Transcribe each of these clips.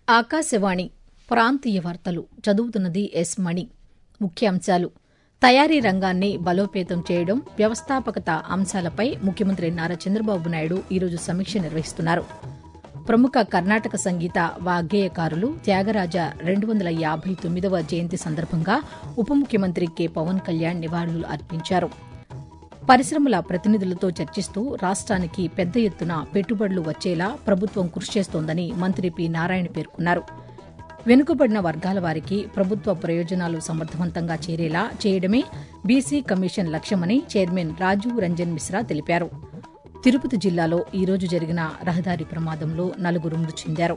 ఆకాశవాణి ప్రాంతీయ వార్తలు చదువుతున్నది ఎస్ మణి ముఖ్యాంశాలు తయారీ రంగాన్ని బలోపేతం చేయడం వ్యవస్థాపకత అంశాలపై ముఖ్యమంత్రి నారా చంద్రబాబు నాయుడు ఈరోజు సమీక్ష నిర్వహిస్తున్నారు ప్రముఖ కర్ణాటక సంగీత వాగ్గేయకారులు త్యాగరాజ రెండు వందల యాభై తొమ్మిదవ జయంతి సందర్భంగా ఉప ముఖ్యమంత్రి కె పవన్ కళ్యాణ్ నివాళులు అర్పించారు పరిశ్రమల ప్రతినిధులతో చర్చిస్తూ రాష్ట్రానికి పెద్ద ఎత్తున పెట్టుబడులు వచ్చేలా ప్రభుత్వం కృషి చేస్తోందని మంత్రి పి నారాయణ పేర్కొన్నారు వెనుకబడిన వర్గాల వారికి ప్రభుత్వ ప్రయోజనాలు సమర్థవంతంగా చేరేలా చేయడమే బీసీ కమిషన్ లక్ష్యమని చైర్మన్ రాజీవ్ రంజన్ మిశ్రా తెలిపారు తిరుపతి జిల్లాలో ఈరోజు జరిగిన రహదారి ప్రమాదంలో నలుగురు మృతి చెందారు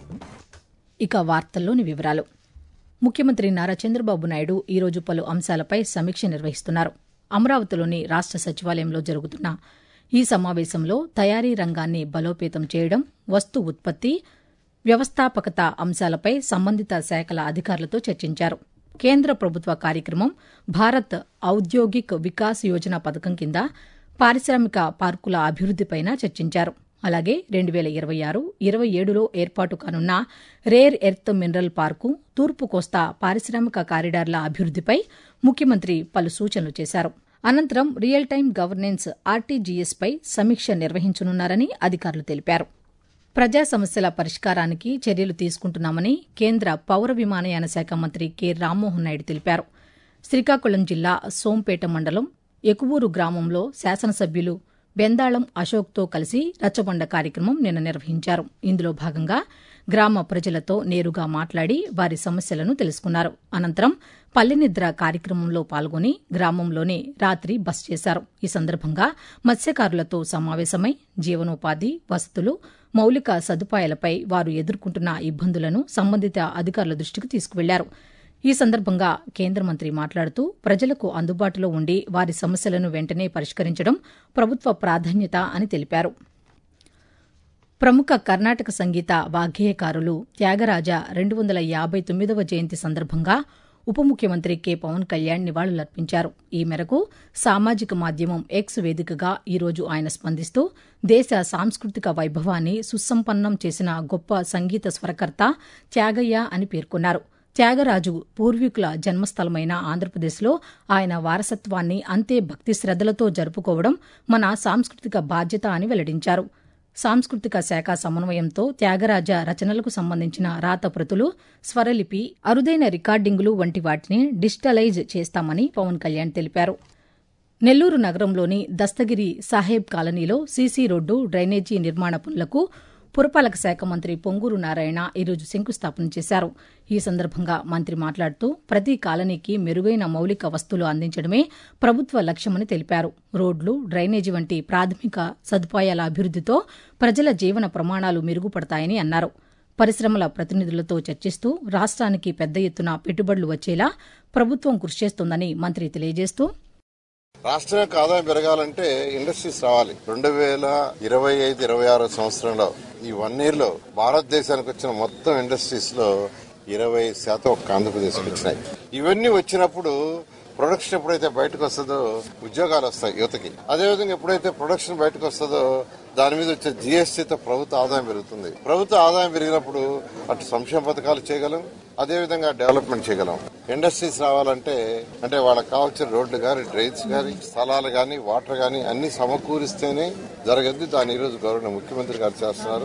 ఇక వార్తల్లోని వివరాలు ముఖ్యమంత్రి నారా చంద్రబాబు నాయుడు ఈరోజు పలు అంశాలపై సమీక్ష నిర్వహిస్తున్నారు అమరావతిలోని రాష్ట సచివాలయంలో జరుగుతున్న ఈ సమావేశంలో తయారీ రంగాన్ని బలోపేతం చేయడం వస్తు ఉత్పత్తి వ్యవస్థాపకత అంశాలపై సంబంధిత శాఖల అధికారులతో చర్చించారు కేంద్ర ప్రభుత్వ కార్యక్రమం భారత్ ఔద్యోగిక్ వికాస్ యోజన పథకం కింద పారిశ్రామిక పార్కుల అభివృద్దిపైన చర్చించారు అలాగే రెండు వేల ఇరవై ఆరు ఇరవై ఏడులో ఏర్పాటు కానున్న రేర్ ఎర్త్ మినరల్ పార్కు తూర్పు కోస్తా పారిశ్రామిక కారిడార్ల అభివృద్దిపై ముఖ్యమంత్రి పలు సూచనలు చేశారు అనంతరం రియల్ టైం గవర్నెన్స్ ఆర్టీజీఎస్పై సమీక్ష నిర్వహించనున్నారని అధికారులు తెలిపారు ప్రజా సమస్యల పరిష్కారానికి చర్యలు తీసుకుంటున్నామని కేంద్ర పౌర విమానయాన శాఖ మంత్రి కె రామ్మోహన్ నాయుడు తెలిపారు శ్రీకాకుళం జిల్లా సోంపేట మండలం ఎకువూరు గ్రామంలో శాసనసభ్యులు బెందాళం అశోక్తో కలిసి రచ్చబండ కార్యక్రమం నిన్న నిర్వహించారు ఇందులో భాగంగా గ్రామ ప్రజలతో నేరుగా మాట్లాడి వారి సమస్యలను తెలుసుకున్నారు అనంతరం పల్లెనిద్ర కార్యక్రమంలో పాల్గొని గ్రామంలోనే రాత్రి బస్ చేశారు ఈ సందర్భంగా మత్స్యకారులతో సమావేశమై జీవనోపాధి వసతులు మౌలిక సదుపాయాలపై వారు ఎదుర్కొంటున్న ఇబ్బందులను సంబంధిత అధికారుల దృష్టికి తీసుకువెళ్లారు ఈ సందర్భంగా కేంద్ర మంత్రి మాట్లాడుతూ ప్రజలకు అందుబాటులో ఉండి వారి సమస్యలను వెంటనే పరిష్కరించడం ప్రభుత్వ ప్రాధాన్యత అని తెలిపారు ప్రముఖ కర్ణాటక సంగీత వాగ్గేయకారులు త్యాగరాజ రెండు వందల యాభై తొమ్మిదవ జయంతి సందర్భంగా ఉప ముఖ్యమంత్రి కె పవన్ కళ్యాణ్ నివాళులర్పించారు ఈ మేరకు సామాజిక మాధ్యమం ఎక్స్ వేదికగా ఈరోజు ఆయన స్పందిస్తూ దేశ సాంస్కృతిక వైభవాన్ని సుసంపన్నం చేసిన గొప్ప సంగీత స్వరకర్త త్యాగయ్య అని పేర్కొన్నారు త్యాగరాజు పూర్వీకుల జన్మస్థలమైన ఆంధ్రప్రదేశ్లో ఆయన వారసత్వాన్ని అంతే భక్తి శ్రద్దలతో జరుపుకోవడం మన సాంస్కృతిక బాధ్యత అని వెల్లడించారు సాంస్కృతిక శాఖ సమన్వయంతో త్యాగరాజ రచనలకు సంబంధించిన రాతప్రతులు స్వరలిపి అరుదైన రికార్డింగులు వంటి వాటిని డిజిటలైజ్ చేస్తామని పవన్ కళ్యాణ్ తెలిపారు నెల్లూరు నగరంలోని దస్తగిరి సాహెబ్ కాలనీలో సీసీ రోడ్డు డ్రైనేజీ నిర్మాణ పనులకు పురపాలక శాఖ మంత్రి పొంగూరు నారాయణ ఈరోజు శంకుస్థాపన చేశారు ఈ సందర్భంగా మంత్రి మాట్లాడుతూ ప్రతి కాలనీకి మెరుగైన మౌలిక వస్తువులు అందించడమే ప్రభుత్వ లక్ష్యమని తెలిపారు రోడ్లు డ్రైనేజీ వంటి ప్రాథమిక సదుపాయాల అభివృద్దితో ప్రజల జీవన ప్రమాణాలు మెరుగుపడతాయని అన్నారు పరిశ్రమల ప్రతినిధులతో చర్చిస్తూ రాష్ట్రానికి పెద్ద ఎత్తున పెట్టుబడులు వచ్చేలా ప్రభుత్వం కృషి చేస్తోందని మంత్రి తెలియజేస్తూ రాష్ట్రం యొక్క ఆదాయం పెరగాలంటే ఇండస్ట్రీస్ రావాలి రెండు వేల ఇరవై ఐదు ఇరవై ఆరు సంవత్సరంలో ఈ వన్ ఇయర్ లో భారతదేశానికి వచ్చిన మొత్తం ఇండస్ట్రీస్ లో ఇరవై శాతం ఒక్క ఆంధ్రప్రదేశ్కి వచ్చినాయి ఇవన్నీ వచ్చినప్పుడు ప్రొడక్షన్ ఎప్పుడైతే బయటకు వస్తుందో ఉద్యోగాలు వస్తాయి యువతకి అదేవిధంగా ఎప్పుడైతే ప్రొడక్షన్ బయటకు వస్తుందో దాని మీద వచ్చే జీఎస్టీతో ప్రభుత్వ ఆదాయం పెరుగుతుంది ప్రభుత్వ ఆదాయం పెరిగినప్పుడు అటు సంక్షేమ పథకాలు చేయగలం అదేవిధంగా డెవలప్మెంట్ చేయగలం ఇండస్ట్రీస్ రావాలంటే అంటే వాళ్ళకి కావాల్సిన రోడ్లు కానీ డ్రైన్స్ కానీ స్థలాలు కానీ వాటర్ కానీ అన్ని సమకూరిస్తేనే జరగద్ది దాని ఈరోజు గౌరవ ముఖ్యమంత్రి గారు చేస్తున్నారు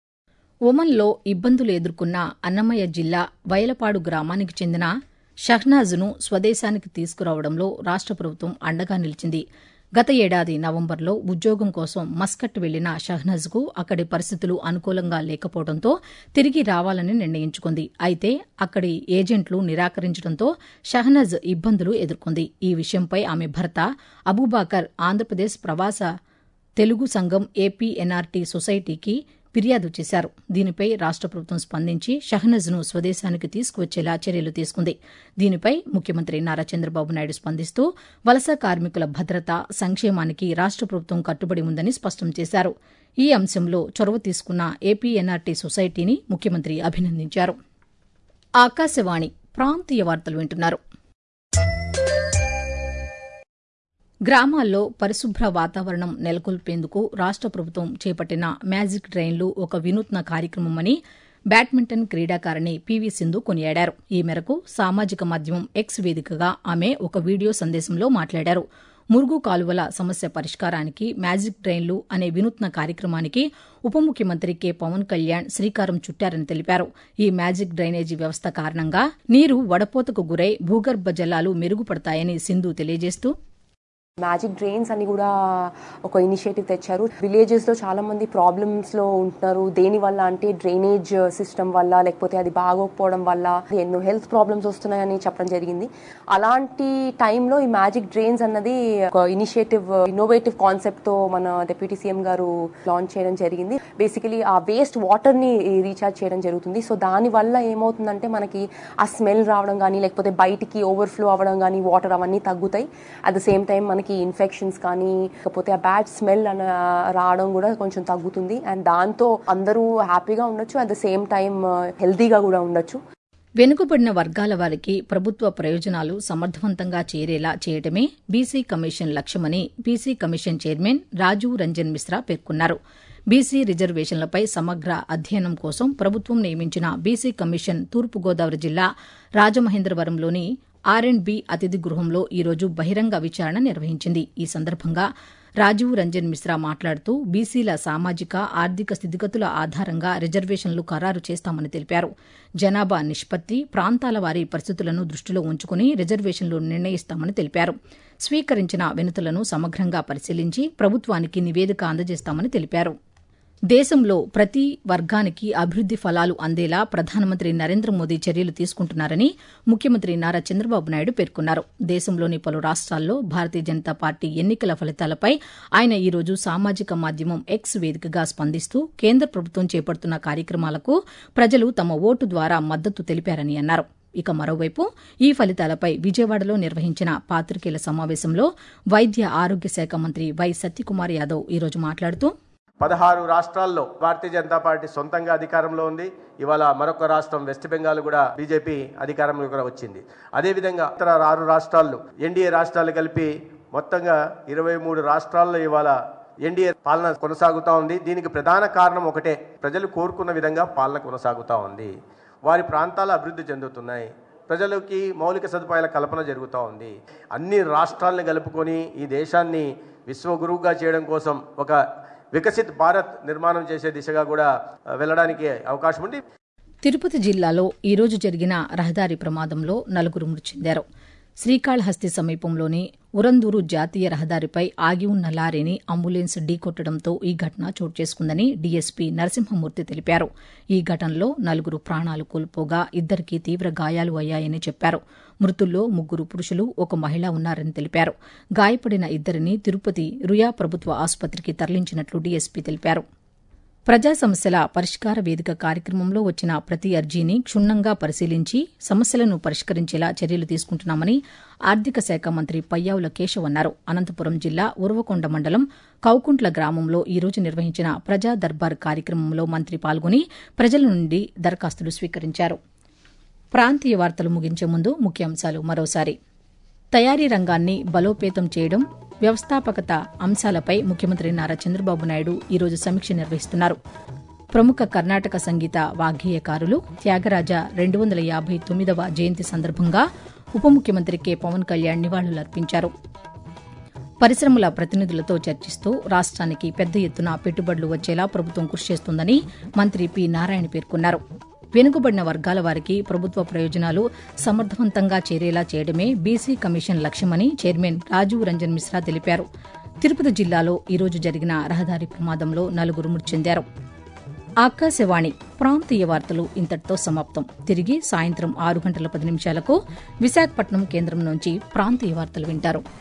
ఒమన్లో ఇబ్బందులు ఎదుర్కొన్న అన్నమయ్య జిల్లా వయలపాడు గ్రామానికి చెందిన షహ్నాజ్ను స్వదేశానికి తీసుకురావడంలో రాష్ట ప్రభుత్వం అండగా నిలిచింది గత ఏడాది నవంబర్లో ఉద్యోగం కోసం మస్కట్ వెళ్లిన షహ్నజ్కు అక్కడి పరిస్థితులు అనుకూలంగా లేకపోవడంతో తిరిగి రావాలని నిర్ణయించుకుంది అయితే అక్కడి ఏజెంట్లు నిరాకరించడంతో షహ్నజ్ ఇబ్బందులు ఎదుర్కొంది ఈ విషయంపై ఆమె భర్త అబూబాకర్ ఆంధ్రప్రదేశ్ ప్రవాస తెలుగు సంఘం ఏపీఎన్ఆర్టీ సొసైటీకి ఫిర్యాదు చేశారు దీనిపై రాష్ట ప్రభుత్వం స్పందించి షహనజ్ను స్వదేశానికి తీసుకువచ్చేలా చర్యలు తీసుకుంది దీనిపై ముఖ్యమంత్రి నారా చంద్రబాబు నాయుడు స్పందిస్తూ వలస కార్మికుల భద్రత సంక్షేమానికి రాష్ట ప్రభుత్వం కట్టుబడి ఉందని స్పష్టం చేశారు ఈ అంశంలో చొరవ తీసుకున్న ఏపీఎన్ఆర్టీ సొసైటీని ముఖ్యమంత్రి అభినందించారు ఆకాశవాణి ప్రాంతీయ వార్తలు వింటున్నారు గ్రామాల్లో పరిశుభ్ర వాతావరణం నెలకొల్పేందుకు రాష్ట ప్రభుత్వం చేపట్టిన మ్యాజిక్ ట్రైన్లు ఒక వినూత్న కార్యక్రమమని బ్యాడ్మింటన్ క్రీడాకారిణి పీవీ సింధు కొనియాడారు ఈ మేరకు సామాజిక మాధ్యమం ఎక్స్ వేదికగా ఆమె ఒక వీడియో సందేశంలో మాట్లాడారు మురుగు కాలువల సమస్య పరిష్కారానికి మ్యాజిక్ డ్రైన్లు అనే వినూత్న కార్యక్రమానికి ఉప ముఖ్యమంత్రి కె పవన్ కళ్యాణ్ శ్రీకారం చుట్టారని తెలిపారు ఈ మ్యాజిక్ డ్రైనేజీ వ్యవస్థ కారణంగా నీరు వడపోతకు గురై భూగర్భ జలాలు మెరుగుపడతాయని సింధు తెలియజేస్తూ మ్యాజిక్ డ్రైన్స్ అని కూడా ఒక ఇనిషియేటివ్ తెచ్చారు విలేజెస్ లో చాలా మంది ప్రాబ్లమ్స్ లో ఉంటున్నారు దేని వల్ల అంటే డ్రైనేజ్ సిస్టమ్ వల్ల లేకపోతే అది బాగోకపోవడం వల్ల ఎన్నో హెల్త్ ప్రాబ్లమ్స్ వస్తున్నాయని చెప్పడం జరిగింది అలాంటి టైంలో ఈ మ్యాజిక్ డ్రైన్స్ అన్నది ఒక ఇనిషియేటివ్ ఇన్నోవేటివ్ కాన్సెప్ట్ తో మన డిప్యూటీ సీఎం గారు లాంచ్ చేయడం జరిగింది బేసికలీ ఆ వేస్ట్ వాటర్ ని రీఛార్జ్ చేయడం జరుగుతుంది సో దాని వల్ల ఏమవుతుందంటే మనకి ఆ స్మెల్ రావడం కానీ లేకపోతే బయటికి ఓవర్ఫ్లో అవ్వడం కానీ వాటర్ అవన్నీ తగ్గుతాయి అట్ ద సేమ్ టైం మనకి ఇన్ఫెక్షన్స్ కానీ లేకపోతే ఆ బ్యాడ్ స్మెల్ అన రావడం కూడా కొంచెం తగ్గుతుంది అండ్ దాంతో అందరూ హ్యాపీగా ఉండొచ్చు అట్ ద సేమ్ టైం హెల్తీగా కూడా ఉండొచ్చు వెనుకబడిన వర్గాల వారికి ప్రభుత్వ ప్రయోజనాలు సమర్థవంతంగా చేరేలా చేయడమే బీసీ కమిషన్ లక్ష్యమని BC commission chairman Rajeev Ranjan Mishra పేర్కొన్నారు బీసీ రిజర్వేషన్లపై సమగ్ర అధ్యయనం కోసం ప్రభుత్వం నియమించిన బీసీ కమిషన్ తూర్పుగోదావరి జిల్లా రాజమహేంద్రవరంలోని ఆర్ అండ్ బి అతిథి గృహంలో ఈరోజు బహిరంగ విచారణ నిర్వహించింది ఈ సందర్భంగా రాజీవ్ రంజన్ మిశ్రా మాట్లాడుతూ బీసీల సామాజిక ఆర్థిక స్థితిగతుల ఆధారంగా రిజర్వేషన్లు ఖరారు చేస్తామని తెలిపారు జనాభా నిష్పత్తి ప్రాంతాల వారి పరిస్థితులను దృష్టిలో ఉంచుకుని రిజర్వేషన్లు నిర్ణయిస్తామని తెలిపారు స్వీకరించిన వినతులను సమగ్రంగా పరిశీలించి ప్రభుత్వానికి నివేదిక అందజేస్తామని తెలిపారు దేశంలో ప్రతి వర్గానికి అభివృద్ది ఫలాలు అందేలా ప్రధానమంత్రి నరేంద్ర మోదీ చర్యలు తీసుకుంటున్నారని ముఖ్యమంత్రి నారా చంద్రబాబు నాయుడు పేర్కొన్నారు దేశంలోని పలు రాష్ట్రాల్లో భారతీయ జనతా పార్టీ ఎన్నికల ఫలితాలపై ఆయన ఈరోజు సామాజిక మాధ్యమం ఎక్స్ వేదికగా స్పందిస్తూ కేంద్ర ప్రభుత్వం చేపడుతున్న కార్యక్రమాలకు ప్రజలు తమ ఓటు ద్వారా మద్దతు తెలిపారని అన్నారు ఇక మరోవైపు ఈ ఫలితాలపై విజయవాడలో నిర్వహించిన పాతికేయుల సమావేశంలో వైద్య ఆరోగ్య శాఖ మంత్రి వై సత్యకుమార్ యాదవ్ ఈరోజు మాట్లాడుతూ పదహారు రాష్ట్రాల్లో భారతీయ జనతా పార్టీ సొంతంగా అధికారంలో ఉంది ఇవాళ మరొక రాష్ట్రం వెస్ట్ బెంగాల్ కూడా బీజేపీ అధికారంలో కూడా వచ్చింది అదేవిధంగా ఇతర ఆరు రాష్ట్రాలు ఎన్డీఏ రాష్ట్రాలు కలిపి మొత్తంగా ఇరవై మూడు రాష్ట్రాల్లో ఇవాళ ఎన్డీఏ పాలన కొనసాగుతూ ఉంది దీనికి ప్రధాన కారణం ఒకటే ప్రజలు కోరుకున్న విధంగా పాలన కొనసాగుతూ ఉంది వారి ప్రాంతాలు అభివృద్ధి చెందుతున్నాయి ప్రజలకి మౌలిక సదుపాయాల కల్పన జరుగుతూ ఉంది అన్ని రాష్ట్రాలను కలుపుకొని ఈ దేశాన్ని విశ్వగురువుగా చేయడం కోసం ఒక వికసిత్ భారత్ నిర్మాణం చేసే దిశగా కూడా వెళ్ళడానికి అవకాశం ఉంది తిరుపతి జిల్లాలో ఈరోజు జరిగిన రహదారి ప్రమాదంలో నలుగురు మృతి చెందారు శ్రీకాళహస్తి సమీపంలోని ఉరందూరు జాతీయ రహదారిపై ఆగి ఉన్న లారీని అంబులెన్స్ ఢీకొట్టడంతో ఈ ఘటన చోటు చేసుకుందని డీఎస్పీ నరసింహమూర్తి తెలిపారు ఈ ఘటనలో నలుగురు ప్రాణాలు కోల్పోగా ఇద్దరికి తీవ్ర గాయాలు అయ్యాయని చెప్పారు మృతుల్లో ముగ్గురు పురుషులు ఒక మహిళ ఉన్నారని తెలిపారు గాయపడిన ఇద్దరిని తిరుపతి రుయా ప్రభుత్వ ఆసుపత్రికి తరలించినట్లు డీఎస్పీ తెలిపారు ప్రజా సమస్యల పరిష్కార వేదిక కార్యక్రమంలో వచ్చిన ప్రతి అర్జీని క్షుణ్ణంగా పరిశీలించి సమస్యలను పరిష్కరించేలా చర్యలు తీసుకుంటున్నామని ఆర్థిక శాఖ మంత్రి పయ్యావుల కేశవ్ అన్నారు అనంతపురం జిల్లా ఉరవకొండ మండలం కౌకుంట్ల గ్రామంలో ఈరోజు నిర్వహించిన ప్రజా దర్బార్ కార్యక్రమంలో మంత్రి పాల్గొని ప్రజల నుండి దరఖాస్తులు స్వీకరించారు ప్రాంతీయ వార్తలు ముగించే ముందు ముఖ్యాంశాలు మరోసారి తయారీ రంగాన్ని బలోపేతం చేయడం వ్యవస్థాపకత అంశాలపై ముఖ్యమంత్రి నారా చంద్రబాబు నాయుడు ఈరోజు సమీక్ష నిర్వహిస్తున్నారు ప్రముఖ కర్ణాటక సంగీత వాగ్గేయకారులు త్యాగరాజ రెండు వందల యాభై తొమ్మిదవ జయంతి సందర్భంగా ఉప ముఖ్యమంత్రి కె పవన్ కళ్యాణ్ నివాళులర్పించారు పరిశ్రమల ప్రతినిధులతో చర్చిస్తూ రాష్ట్రానికి పెద్ద ఎత్తున పెట్టుబడులు వచ్చేలా ప్రభుత్వం కృషి చేస్తోందని మంత్రి పి నారాయణ పేర్కొన్నారు వెనుకబడిన వర్గాల వారికి ప్రభుత్వ ప్రయోజనాలు సమర్థవంతంగా చేరేలా చేయడమే బీసీ కమిషన్ లక్ష్యమని చైర్మన్ రాజీవ్ రంజన్ మిశ్రా తెలిపారు తిరుపతి జిల్లాలో ఈరోజు జరిగిన రహదారి ప్రమాదంలో నలుగురు మృతి చెందారు ఆకాశవాణి ప్రాంతీయ వార్తలు ఇంతటితో సమాప్తం తిరిగి సాయంత్రం ఆరు గంటల పది నిమిషాలకు విశాఖపట్నం కేంద్రం నుంచి ప్రాంతీయ వార్తలు వింటారు